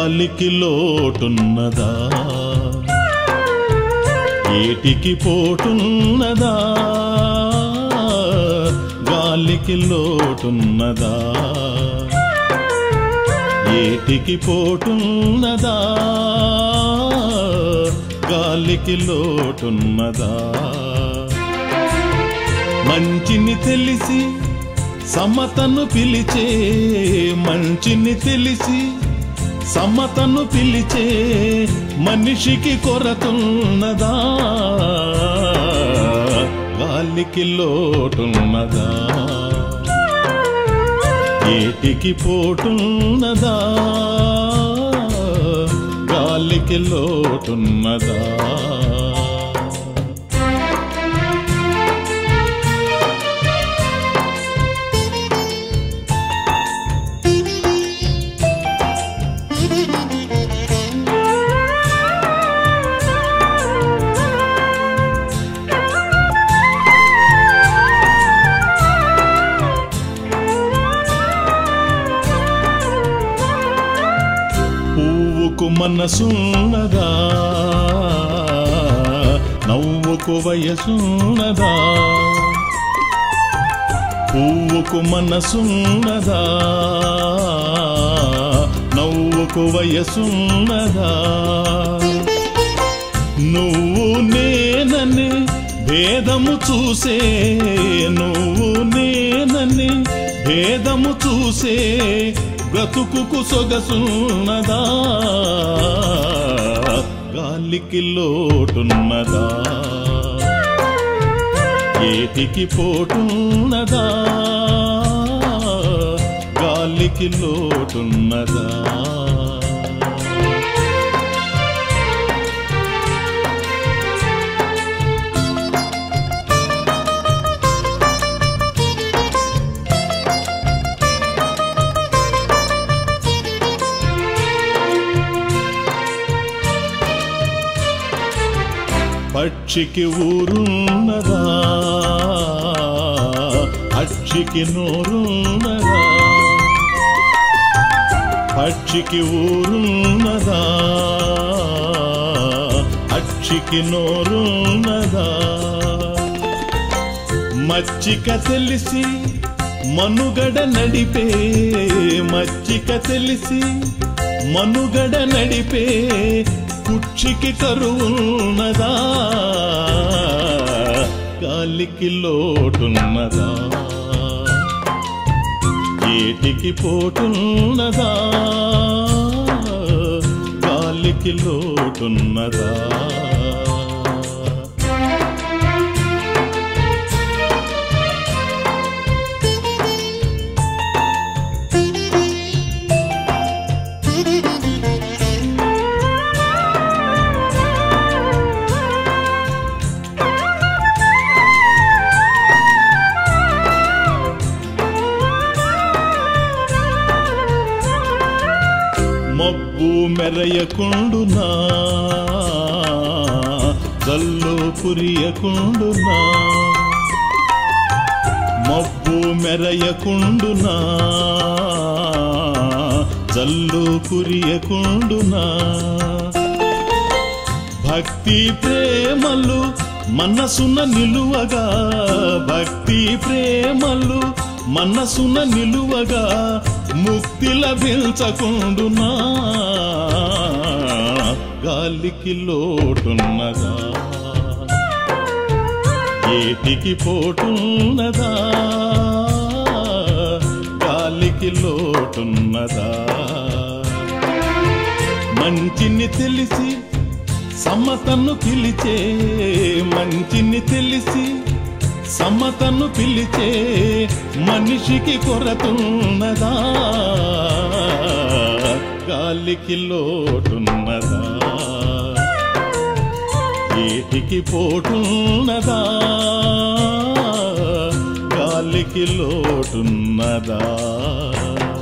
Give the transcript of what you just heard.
గాలికి లోటున్నదా ఏటికి పోటున్నదా గాలికి లోటున్నదా ఏటికి పోటున్నదా గాలికి లోటున్నదా మంచిని తెలిసి సమతను పిలిచే మంచిని తెలిసి సమతను పిలిచే మనిషికి కొరతున్నదా గాలికి లోటున్నదా ఏటికి పోటున్నదా గాలికి లోటున్నదా పువ్వుకు మనసున్నదా నవ్వుకు వయసున్నదా పువ్వుకు మనసున్నదా నవ్వుకు వయసున్నదా నువ్వు నేనని భేదము చూసే నువ్వు నేనని భేదము చూసే బ్రతుకుకు సొగసున్నదా గాలికి లోటున్నదా ఏటికి పోటున్నదా గాలికి లోటున్నదా పక్షికి ఊరున్నదా అక్షికి నోరున్నదా పక్షికి ఊరున్నదా అక్షికి నోరున్నదా మచ్చిక తెలిసి మనుగడ నడిపే మచ్చిక తెలిసి మనుగడ నడిపే కుక్షికి కరువున్నదా గాలికి లోటున్నదా ఏటికి పోటున్నదా గాలికి లోటున్నదా మబ్బు మెరయకుండునా జల్లు కురియకుండునా మబ్బు మెరయకుండునా జల్లు కురియకుండునా భక్తి ప్రేమలు మనసున నిలువగా భక్తి ప్రేమలు మనసున నిలువగా ముక్తి లభించకుండునా గాలికి లోటున్నదా ఏటికి పోటున్నదా గాలికి లోటున్నదా మంచిని తెలిసి సమతను పిలిచే మంచిని తెలిసి సమతను పిలిచే మనిషికి కొరతున్నదా గాలికి లోటున్నదా ఏటికి పోటున్నదా గాలికి లోటున్నదా